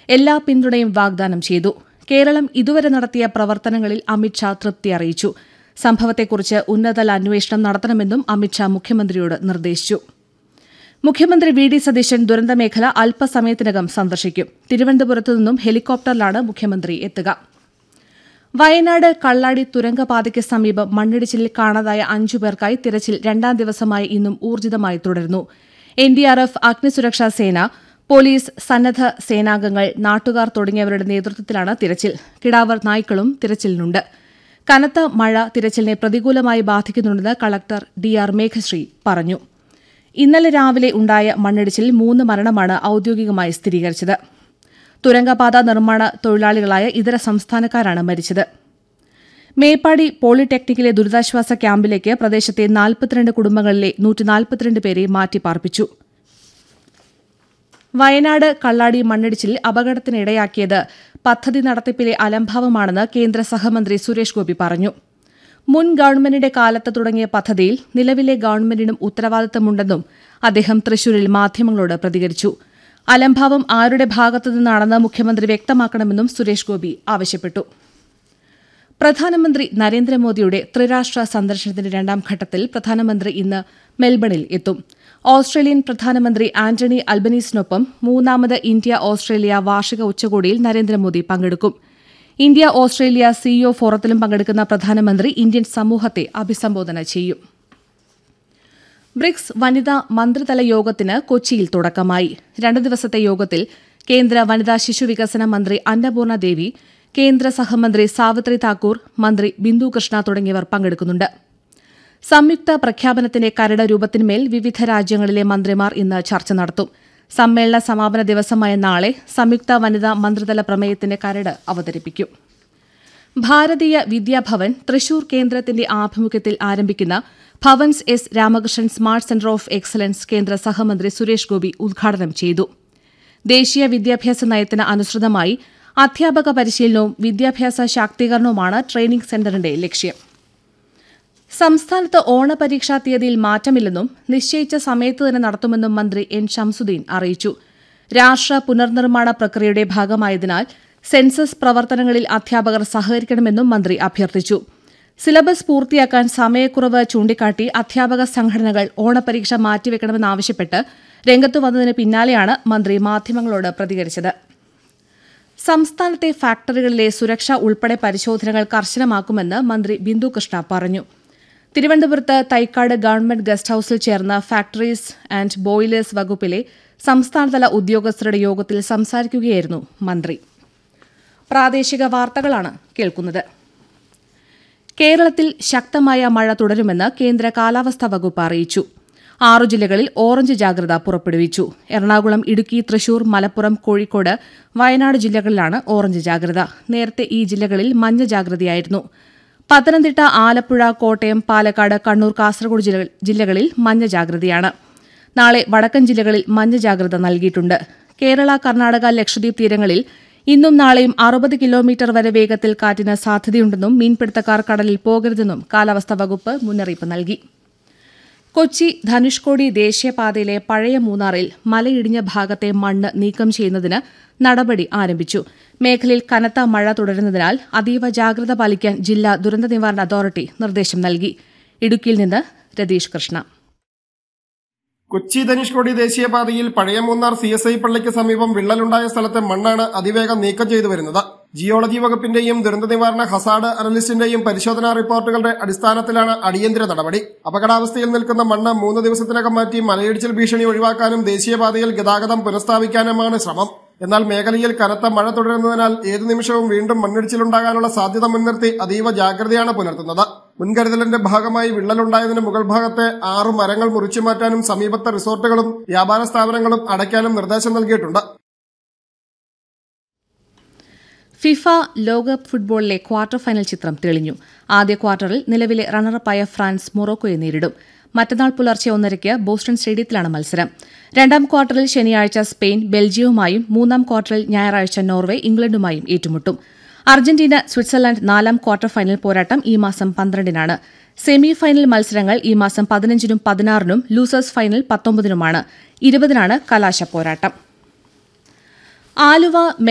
എല്ലാ പിന്തുണയും വാഗ്ദാനം ചെയ്തു കേരളം ഇതുവരെ നടത്തിയ പ്രവർത്തനങ്ങളിൽ അമിത്ഷാ തൃപ്തി അറിയിച്ചു സംഭവത്തെക്കുറിച്ച് ഉന്നതതല അന്വേഷണം നടത്തണമെന്നും അമിത്ഷാ മുഖ്യമന്ത്രിയോട് നിർദ്ദേശിച്ചു മുഖ്യമന്ത്രി വി ഡി സതീശൻ ദുരന്തമേഖല അല്പസമയത്തിനകം സന്ദർശിക്കും തിരുവനന്തപുരത്തു നിന്നും ഹെലികോപ്റ്ററിലാണ് മുഖ്യമന്ത്രി എത്തുക വയനാട് കള്ളാടി തുരങ്കപാതയ്ക്ക് സമീപം മണ്ണിടിച്ചിലിൽ കാണാതായ അഞ്ചു പേർക്കായി തിരച്ചിൽ രണ്ടാം ദിവസമായി ഇന്നും ഊർജിതമായി തുടരുന്നു എൻഡിആർഎഫ് അഗ്നിസുരക്ഷാ സേന പോലീസ് സന്നദ്ധ സേനാംഗങ്ങൾ നാട്ടുകാർ തുടങ്ങിയവരുടെ നേതൃത്വത്തിലാണ് തിരച്ചിൽ കിടാവർ നായ്ക്കളും തിരച്ചിലിനുണ്ട് കനത്ത മഴ തിരച്ചിലിനെ പ്രതികൂലമായി ബാധിക്കുന്നുണ്ടെന്ന് കളക്ടർ ഡി ആർ മേഘശ്രീ പറഞ്ഞു ഇന്നലെ രാവിലെ ഉണ്ടായ മണ്ണിടിച്ചിലിൽ മൂന്ന് മരണമാണ് ഔദ്യോഗികമായി സ്ഥിരീകരിച്ചത് തുരങ്കപാത നിർമ്മാണ തൊഴിലാളികളായ ഇതര സംസ്ഥാനക്കാരാണ് മരിച്ചത് മേപ്പാടി പോളിടെക്നിക്കിലെ ദുരിതാശ്വാസ ക്യാമ്പിലേക്ക് പ്രദേശത്തെ നാൽപ്പത്തിരണ്ട് കുടുംബങ്ങളിലെ നൂറ്റിനാൽപ്പത്തിരണ്ട് പേരെ മാറ്റിപ്പാർപ്പിച്ചു വയനാട് കള്ളാടി മണ്ണിടിച്ചിലിൽ അപകടത്തിനിടയാക്കിയത് പദ്ധതി നടത്തിപ്പിലെ അലംഭാവമാണെന്ന് കേന്ദ്ര സഹമന്ത്രി സുരേഷ് ഗോപി പറഞ്ഞു മുൻ ഗവൺമെന്റിന്റെ കാലത്ത് തുടങ്ങിയ പദ്ധതിയിൽ നിലവിലെ ഗവൺമെന്റിനും ഉത്തരവാദിത്തമുണ്ടെന്നും അദ്ദേഹം തൃശൂരിൽ മാധ്യമങ്ങളോട് പ്രതികരിച്ചു അലംഭാവം ആരുടെ ഭാഗത്തുനിന്നാണെന്ന് മുഖ്യമന്ത്രി വ്യക്തമാക്കണമെന്നും സുരേഷ് ഗോപി ആവശ്യപ്പെട്ടു പ്രധാനമന്ത്രി നരേന്ദ്രമോദിയുടെ ത്രിരാഷ്ട്ര സന്ദർശനത്തിന്റെ രണ്ടാം ഘട്ടത്തിൽ പ്രധാനമന്ത്രി ഇന്ന് മെൽബണിൽ എത്തും ഓസ്ട്രേലിയൻ പ്രധാനമന്ത്രി ആന്റണി അൽബനീസിനൊപ്പം മൂന്നാമത് ഇന്ത്യ ഓസ്ട്രേലിയ വാർഷിക ഉച്ചകോടിയിൽ നരേന്ദ്രമോദി പങ്കെടുക്കും ഇന്ത്യ ഓസ്ട്രേലിയ സിഇഒ ഫോറത്തിലും പങ്കെടുക്കുന്ന പ്രധാനമന്ത്രി ഇന്ത്യൻ സമൂഹത്തെ അഭിസംബോധന ചെയ്യും ബ്രിക്സ് വനിതാ മന്ത്രിതല യോഗത്തിന് കൊച്ചിയിൽ തുടക്കമായി രണ്ട് ദിവസത്തെ യോഗത്തിൽ കേന്ദ്ര വനിതാ ശിശു വികസന മന്ത്രി അന്നപൂർണ ദേവി കേന്ദ്ര സഹമന്ത്രി സാവിത്രി താക്കൂർ മന്ത്രി ബിന്ദു കൃഷ്ണ തുടങ്ങിയവർ പങ്കെടുക്കുന്നുണ്ട് സംയുക്ത പ്രഖ്യാപനത്തിന്റെ കരട് രൂപത്തിന്മേൽ വിവിധ രാജ്യങ്ങളിലെ മന്ത്രിമാർ ഇന്ന് ചർച്ച നടത്തും സമ്മേളന സമാപന ദിവസമായ നാളെ സംയുക്ത വനിതാ മന്ത്രിതല പ്രമേയത്തിന്റെ കരട് അവതരിപ്പിക്കും ഭാരതീയ വിദ്യാഭവൻ തൃശൂർ കേന്ദ്രത്തിന്റെ ആഭിമുഖ്യത്തിൽ ആരംഭിക്കുന്ന Bhavans S Ramakrishnan smart centre of excellence കേന്ദ്ര സഹമന്ത്രി സുരേഷ് ഗോപി ഉദ്ഘാടനം ചെയ്തു ദേശീയ വിദ്യാഭ്യാസ നയത്തിന് അനുസൃതമായി അധ്യാപക പരിശീലനവും വിദ്യാഭ്യാസ ശാക്തീകരണവുമാണ് ട്രെയിനിംഗ് സെന്ററിന്റെ ലക്ഷ്യം സംസ്ഥാനത്ത് ഓണപരീക്ഷാ തീയതിയിൽ മാറ്റമില്ലെന്നും നിശ്ചയിച്ച സമയത്ത് തന്നെ നടത്തുമെന്നും മന്ത്രി എൻ ഷംസുദ്ദീൻ അറിയിച്ചു രാഷ്ട്ര പുനർനിർമ്മാണ പ്രക്രിയയുടെ ഭാഗമായതിനാൽ സെൻസസ് പ്രവർത്തനങ്ങളിൽ അധ്യാപകർ സഹകരിക്കണമെന്നും മന്ത്രി അഭ്യർത്ഥിച്ചു സിലബസ് പൂർത്തിയാക്കാൻ സമയക്കുറവ് ചൂണ്ടിക്കാട്ടി അധ്യാപക സംഘടനകൾ ഓണപരീക്ഷ മാറ്റിവെക്കണമെന്നാവശ്യപ്പെട്ട് രംഗത്തു വന്നതിന് പിന്നാലെയാണ് മന്ത്രി മാധ്യമങ്ങളോട് പ്രതികരിച്ചത് സംസ്ഥാനത്തെ ഫാക്ടറികളിലെ സുരക്ഷ ഉൾപ്പെടെ പരിശോധനകൾ കർശനമാക്കുമെന്ന് മന്ത്രി ബിന്ദു കൃഷ്ണ പറഞ്ഞു തിരുവനന്തപുരത്ത് തൈക്കാട് ഗവൺമെന്റ് ഗസ്റ്റ് ഹൌസിൽ ചേർന്ന ഫാക്ടറീസ് ആൻഡ് ബോയിലേഴ്സ് വകുപ്പിലെ സംസ്ഥാനതല ഉദ്യോഗസ്ഥരുടെ യോഗത്തിൽ സംസാരിക്കുകയായിരുന്നു മന്ത്രി പ്രാദേശിക വാർത്തകളാണ് കേൾക്കുന്നത് കേരളത്തിൽ ശക്തമായ മഴ തുടരുമെന്ന് കേന്ദ്ര കാലാവസ്ഥാ വകുപ്പ് അറിയിച്ചു ആറു ജില്ലകളിൽ ഓറഞ്ച് ജാഗ്രത പുറപ്പെടുവിച്ചു എറണാകുളം ഇടുക്കി തൃശൂർ മലപ്പുറം കോഴിക്കോട് വയനാട് ജില്ലകളിലാണ് ഓറഞ്ച് ജാഗ്രത നേരത്തെ ഈ ജില്ലകളിൽ മഞ്ഞ ജാഗ്രതയായിരുന്നു പത്തനംതിട്ട ആലപ്പുഴ കോട്ടയം പാലക്കാട് കണ്ണൂർ കാസർഗോഡ് ജില്ല- ജില്ലകളിൽ മഞ്ഞ ജാഗ്രതയാണ് നാളെ വടക്കൻ ജില്ലകളിൽ മഞ്ഞ ജാഗ്രത നൽകിയിട്ടുണ്ട് കേരള കർണാടക ലക്ഷദ്വീപ് തീരങ്ങളിൽ ഇന്നും നാളെയും അറുപത് കിലോമീറ്റർ വരെ വേഗത്തിൽ കാറ്റിന് സാധ്യതയുണ്ടെന്നും മീൻപിടുത്തക്കാർ കടലിൽ പോകരുതെന്നും കാലാവസ്ഥാ വകുപ്പ് മുന്നറിയിപ്പ് നൽകി കൊച്ചി ധനുഷ്കോടി ദേശീയപാതയിലെ പഴയ മൂന്നാറിൽ മലയിടിഞ്ഞ ഭാഗത്തെ മണ്ണ് നീക്കം ചെയ്യുന്നതിന് നടപടി ആരംഭിച്ചു മേഖലയിൽ കനത്ത മഴ തുടരുന്നതിനാൽ അതീവ ജാഗ്രത പാലിക്കാൻ ജില്ലാ ദുരന്ത നിവാരണ അതോറിറ്റി നിർദ്ദേശം നൽകി ഇടുക്കിയിൽ നിന്ന് രതീഷ് കൃഷ്ണ കൊച്ചി ധനുഷ്കോടി ദേശീയപാതയിൽ പഴയ മൂന്നാർ സി എസ് ഐ പള്ളിക്ക് സമീപം വിള്ളലുണ്ടായ സ്ഥലത്തെ മണ്ണാണ് അതിവേഗം നീക്കം ചെയ്തു വരുന്നത് ജിയോളജി വകുപ്പിന്റെയും ദുരന്ത നിവാരണ ഹസാഡ് അനലിസ്റ്റിന്റെയും പരിശോധനാ റിപ്പോർട്ടുകളുടെ അടിസ്ഥാനത്തിലാണ് അടിയന്തര നടപടി അപകടാവസ്ഥയിൽ നിൽക്കുന്ന മണ്ണ് മൂന്ന് ദിവസത്തിനകം മാറ്റി മലയിടിച്ചിൽ ഭീഷണി ഒഴിവാക്കാനും ദേശീയപാതയിൽ ഗതാഗതം പുനഃസ്ഥാപിക്കാനുമാണ് ശ്രമം എന്നാൽ മേഖലയിൽ കനത്ത മഴ തുടരുന്നതിനാൽ ഏതു നിമിഷവും വീണ്ടും മണ്ണിടിച്ചിലുണ്ടാകാനുള്ള സാധ്യത മുൻനിർത്തി അതീവ ജാഗ്രതയാണ് പുലർത്തുന്നത് മുൻകരുതലിന്റെ ഭാഗമായി വിള്ളലുണ്ടായതിന് മുകൾ ഭാഗത്തെ ആറ് മരങ്ങൾ മുറിച്ചു മാറ്റാനും സമീപത്തെ റിസോർട്ടുകളും വ്യാപാര സ്ഥാപനങ്ങളും അടയ്ക്കാനും നിർദ്ദേശം നൽകിയിട്ടുണ്ട് ഫിഫ ലോകകപ്പ് ഫുട്ബോളിലെ ക്വാർട്ടർ ഫൈനൽ ചിത്രം തെളിഞ്ഞു ആദ്യ ക്വാർട്ടറിൽ നിലവിലെ റണ്ണറപ്പായ ഫ്രാൻസ് മൊറോക്കോയെ നേരിടും മറ്റന്നാൾ പുലർച്ചെ ഒന്നരയ്ക്ക് ബോസ്റ്റൺ സ്റ്റേഡിയത്തിലാണ് മത്സരം രണ്ടാം ക്വാർട്ടറിൽ ശനിയാഴ്ച സ്പെയിൻ ബെൽജിയവുമായും മൂന്നാം ക്വാർട്ടറിൽ ഞായറാഴ്ച നോർവേ ഇംഗ്ലണ്ടുമായും ഏറ്റുമുട്ടും അർജന്റീന സ്വിറ്റ്സർലൻഡ് നാലാം ക്വാർട്ടർ ഫൈനൽ പോരാട്ടം ഈ മാസം പന്ത്രണ്ടിനാണ് സെമി ഫൈനൽ മത്സരങ്ങൾ ഈ മാസം പതിനഞ്ചിനും പതിനാറിനും ലൂസേഴ്സ് ഫൈനൽ പത്തൊമ്പതിനുമാണ് ഇരുപതിനാണ് കലാശ പോരാട്ടം ആലുവ